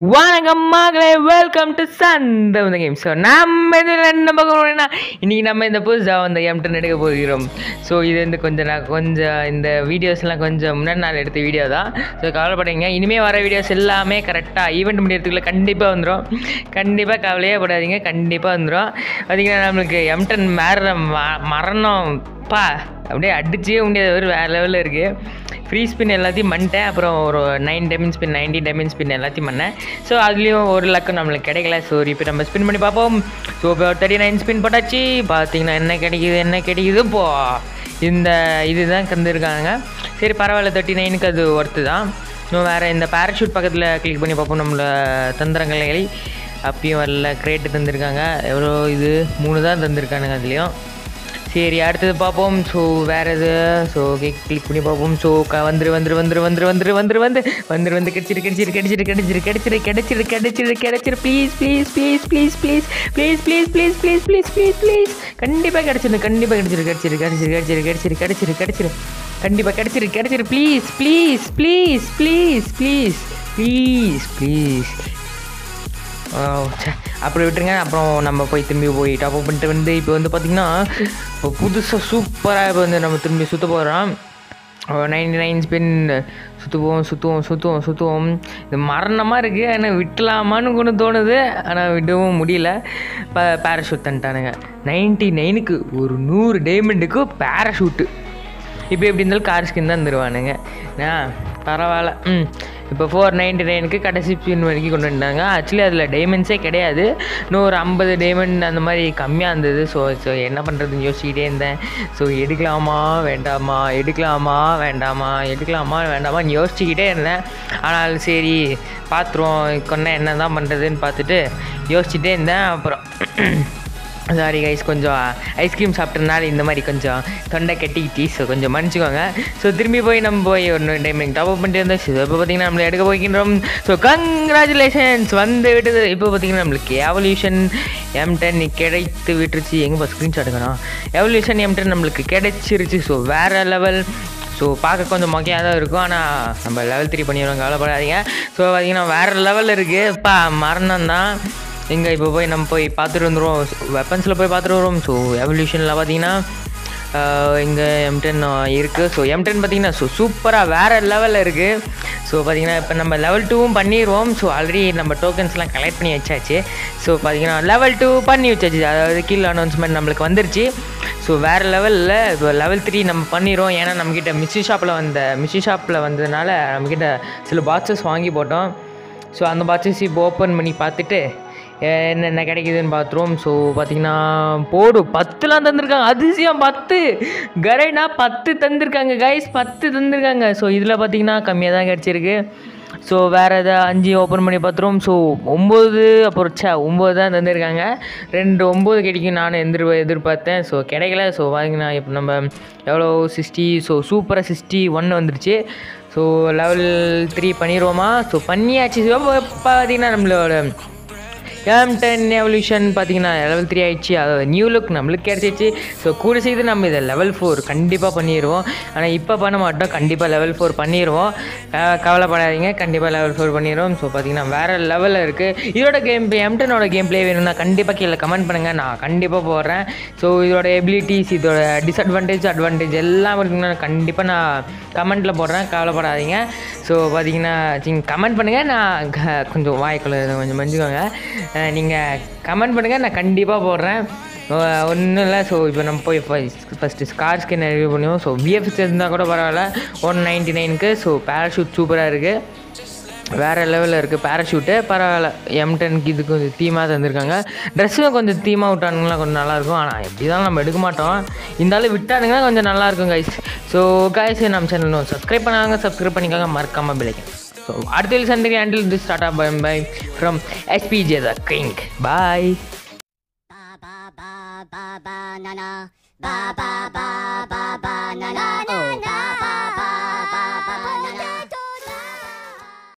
வணக்கம் மகளே welcome to சந்த இந்த கேம் ஸோ நம்ம இதில் என்ன பார்க்க போறோம்னா இன்றைக்கி நம்ம இந்த புதுசாக வந்த எம்டன் எடுக்க போகிறோம் ஸோ இது வந்து கொஞ்சம் நான் கொஞ்சம் இந்த வீடியோஸ்லாம் கொஞ்சம் முன்னாடி நாள் எடுத்த வீடியோ தான் ஸோ கவலைப்படாதீங்க இனிமேல் வர வீடியோஸ் எல்லாமே கரெக்டாக ஈவெண்ட் முடியறதுக்குள்ள கண்டிப்பாக வந்துடும் கண்டிப்பாக கவலையே படாதீங்க கண்டிப்பாக வந்துடும் பார்த்தீங்கன்னா நம்மளுக்கு எம்டன் மேற ம மரணம் பா அப்படியே அடிச்சே முடியாத ஒரு வேறு லெவலில் இருக்குது ஃப்ரீ ஸ்பின் எல்லாத்தையும் பண்ணிட்டேன் அப்புறம் ஒரு nine diamond spin ninety diamond spin எல்லாத்தையும் பண்ணேன் ஸோ அதுலேயும் ஒரு லக்கு நம்மளுக்கு கிடைக்கல ஸோ இப்போ நம்ம ஸ்பின் பண்ணி பார்ப்போம் ஸோ இப்போ தேர்ட்டி நைன் ஸ்பின் போட்டாச்சு பார்த்தீங்கன்னா என்ன கிடைக்குது என்ன கிடைக்குது இப்போ இந்த இதுதான் தந்துருக்காங்க சரி பரவாயில்ல தேர்ட்டி நைனுக்கு அது ஒர்த்து தான் இன்னும் வேறு இந்த பேராஷூட் பக்கத்தில் கிளிக் பண்ணி பார்ப்போம் நம்மள தந்திரங்களை அப்பயும் வரல கிரேட்டு தந்திருக்காங்க எவ்வளோ இது மூணு தான் தந்திருக்கானுங்க அதுலேயும் சரி அடுத்தது பார்ப்போம் ஸோ வேறு எது ஸோ ஓகே கிளிக் பண்ணி பார்ப்போம் ஸோ க வந்துரு வந்துரு வந்துரு வந்துரு வந்துரு வந்துரு வந்து வந்துரு வந்து கிடச்சிரு கிடச்சிரு கிடச்சிரு கிடச்சிரு கிடச்சிரு கிடச்சிரு கிடச்சிரு கிடச்சிரு please please please please please please please please please please please please கண்டிப்பாக கிடச்சிரு கண்டிப்பாக கிடச்சிரு கிடச்சிரு கிடச்சிரு கிடச்சிரு கிடச்சிரு கிடச்சிரு கிடச்சிரு கண்டிப்பாக கிடச்சிரு கிடச்சிரு please please please please please please please ஓ, ச்சே. அப்படி விட்டுருங்க அப்புறம் நம்ம போய் திரும்பி போய் டாப் அப் பண்ணிட்டு வந்து இப்போ வந்து பார்த்திங்கன்னா இப்போ புதுசாக சூப்பராக இப்போ வந்து நம்ம திரும்பி சுற்ற போகிறோம் நைன்டி நைன் ஸ்பின் சுற்றுவோம் சுற்றுவோம் சுற்றுவோம் சுற்றுவோம் இது மரணமாக இருக்குது ஆனால் விட்டலாமான்னு கொண்டு தோணுது ஆனால் விடவும் முடியல இப்போ பேராஷூட் தந்துட்டானுங்க நைன்டி நைனுக்கு ஒரு நூறு டைமண்டுக்கு பேராஷூட்டு இப்போ எப்படி இருந்தாலும் கார் ஸ்கின் தான் தருவானுங்க ஆ பரவாயில்ல ம் இப்போ ஃபோர் நைன்டி நைனுக்கு கடைசி ஸ்பின் வரைக்கும் கொண்டு வந்துட்டாங்க ஆக்சுவலி அதில் டைமண்ட்ஸே கிடையாது இன்னும் ஒரு ஐம்பது டைமண்ட் அந்த மாதிரி கம்மியாக இருந்தது ஸோ ஸோ என்ன பண்ணுறதுன்னு யோசிச்சுக்கிட்டே இருந்தேன் ஸோ எடுக்கலாமா வேண்டாமா எடுக்கலாமா வேண்டாமா எடுக்கலாமா வேண்டாமான்னு யோசிச்சுக்கிட்டே இருந்தேன் ஆனால் சரி பார்த்துருவோம் கொண்டா என்ன தான் பண்ணுறதுன்னு பார்த்துட்டு யோசிச்சுட்டே இருந்தேன் அப்புறம் சாரி கைஸ் கொஞ்சம் ஐஸ்கிரீம் சாப்பிட்டனால இந்த மாதிரி கொஞ்சம் தொண்டை கட்டிக்கிச்சு ஸோ கொஞ்சம் மன்னிச்சுக்கோங்க ஸோ திரும்பி போய் நம்ம போய் ஒரு டைம் டாப் அப் பண்ணிட்டு இருந்தோம் ஸோ இப்போ பார்த்தீங்கன்னா நம்மளை எடுக்க போய்க்கின்றோம் ஸோ கங்க்ராச்சுலேஷன்ஸ் வந்து விட்டது இப்போ பார்த்தீங்கன்னா நம்மளுக்கு எவல்யூஷன் எம் டென் கிடைத்து விட்டுருச்சு எங்கே ஸ்க்ரீன்ஷாட் எடுக்கணும் எவல்யூஷன் எம் டென் நம்மளுக்கு கிடைச்சிருச்சு ஸோ வேறு லெவல் ஸோ பார்க்க கொஞ்சம் மொக்கையாக தான் இருக்கும் ஆனால் நம்ம லெவல் த்ரீ பண்ணிடுவோம் கவலைப்படாதீங்க ஸோ பார்த்தீங்கன்னா வேறு லெவலில் இருக்குது இப்போ மரணம் தான் எங்கே இப்போ போய் நம்ம போய் பார்த்துட்டு வந்துடுவோம் வெப்பன்ஸில் போய் பார்த்துட்டு வருவோம் ஸோ எவல்யூஷனில் பார்த்தீங்கன்னா இங்கே எம் டென் இருக்குது ஸோ எம் டென் பார்த்தீங்கன்னா ஸோ சூப்பராக வேறு லெவலில் இருக்குது ஸோ பார்த்தீங்கன்னா இப்போ நம்ம லெவல் டூவும் பண்ணிடுவோம் ஸோ ஆல்ரெடி நம்ம டோக்கன்ஸ்லாம் கலெக்ட் பண்ணி வச்சாச்சு ஸோ பார்த்தீங்கன்னா லெவல் டூ பண்ணி வச்சாச்சு அதாவது கீழ் அனௌன்ஸ்மெண்ட் நம்மளுக்கு வந்துருச்சு ஸோ வேறு லெவலில் இப்போ லெவல் த்ரீ நம்ம பண்ணிடுவோம் ஏன்னா நம்மக்கிட்ட மிஸ்ஸி ஷாப்பில் வந்த மிஸ்ஸி ஷாப்பில் வந்ததுனால நம்மக்கிட்ட சில பாக்ஸஸ் வாங்கி போட்டோம் ஸோ அந்த பாக்ஸஸ் இப்போ ஓப்பன் பண்ணி பார்த்துட்டு என்னென்ன கிடைக்குதுன்னு பார்த்துருவோம் ஸோ பார்த்தீங்கன்னா போடு பத்துலாம் தந்திருக்காங்க அதிசயம் பத்து கரைனா பத்து தந்திருக்காங்க கைஸ் பத்து தந்திருக்காங்க ஸோ இதில் பார்த்தீங்கன்னா கம்மியாக தான் கிடச்சிருக்கு ஸோ வேறு எதாவது அஞ்சு ஓப்பன் பண்ணி பார்த்துருவோம் ஸோ ஒம்பது அப்புறம் சே ஒம்பது தான் தந்திருக்காங்க ரெண்டு ஒம்பது கிடைக்கும் நானும் எதிர் எதிர்பார்த்தேன் ஸோ கிடைக்கல ஸோ பார்த்தீங்கன்னா இப்போ நம்ம எவ்வளோ சிக்ஸ்டி ஸோ சூப்பராக சிக்ஸ்டி ஒன்று வந்துருச்சு ஸோ லெவல் த்ரீ பண்ணிடுவோமா ஸோ பண்ணியாச்சு ஸோ இப்போ பார்த்தீங்கன்னா நம்மளோட எம் டென் எவல்யூஷன் பார்த்தீங்கன்னா லெவல் த்ரீ ஆயிடுச்சு அதாவது நியூ லுக் நம்மளுக்கு கிடச்சிச்சு ஸோ கூட செய்து நம்ம இதை லெவல் ஃபோர் கண்டிப்பாக பண்ணிடுவோம் ஆனால் இப்போ பண்ண மாட்டோம் கண்டிப்பாக லெவல் ஃபோர் பண்ணிடுவோம் க- கவலைப்படாதீங்க கண்டிப்பாக லெவல் ஃபோர் பண்ணிடுவோம் ஸோ பார்த்தீங்கன்னா வேறு லெவலில் இருக்குது இதோட கேம் பிளே எம்டனோட கேம் பிளே வேணும்னா கண்டிப்பாக கீழே கமெண்ட் பண்ணுங்கள் நான் கண்டிப்பாக போடுறேன் ஸோ இதோட எபிலிட்டிஸ் இதோட டிஸ்அட்வான்டேஜ் அட்வான்டேஜ் எல்லாம் இருக்குன்னா கண்டிப்பாக நான் கமெண்ட்டில் போடுறேன் கவலைப்படாதீங்க ஸோ பார்த்தீங்கன்னா கமெண்ட் பண்ணுங்கள் நான் க- கொஞ்சம் வாய்க்குள்ள கொஞ்சம் மஞ்சுக்கோங்க நீங்கள் கமெண்ட் பண்ணுங்கள் நான் கண்டிப்பாக போடுறேன் ஒன்றும் இல்லை ஸோ இப்போ நம்ம போய் ஃபஸ்ட்டு ஸ்கார் ஸ்கின் ரிவ்யூ பண்ணுவோம் ஸோ விஎஃப்எஸ் இருந்தால் கூட பரவாயில்ல ஒன் நைன்ட்டி நைனுக்கு ஸோ பேராஷூட் சூப்பராக இருக்குது வேறு லெவலில் இருக்குது பேராஷூட்டு பரவாயில்ல எம் டென்க்கு இது கொஞ்சம் தீமாக தந்திருக்காங்க ட்ரெஸ்ஸும் கொஞ்சம் தீமாக விட்டானுங்களா கொஞ்சம் நல்லாயிருக்கும் ஆனால் எப்படி தான் நம்ம எடுக்க மாட்டோம் இருந்தாலும் விட்டானுங்கன்னா கொஞ்சம் நல்லாயிருக்கும் கைஸ் ஸோ கைஸ் நம்ம சேனல் சப்ஸ்கிரைப் பண்ணாங்க சப்ஸ்கிரைப் பண்ணிக்கோங்க மறக்காமல் பிள்ளைங்க ஸோ அடுத்த சந்திரி until this tata bye bye from SBJ the king bye ba ba ba ba ba na na ba ba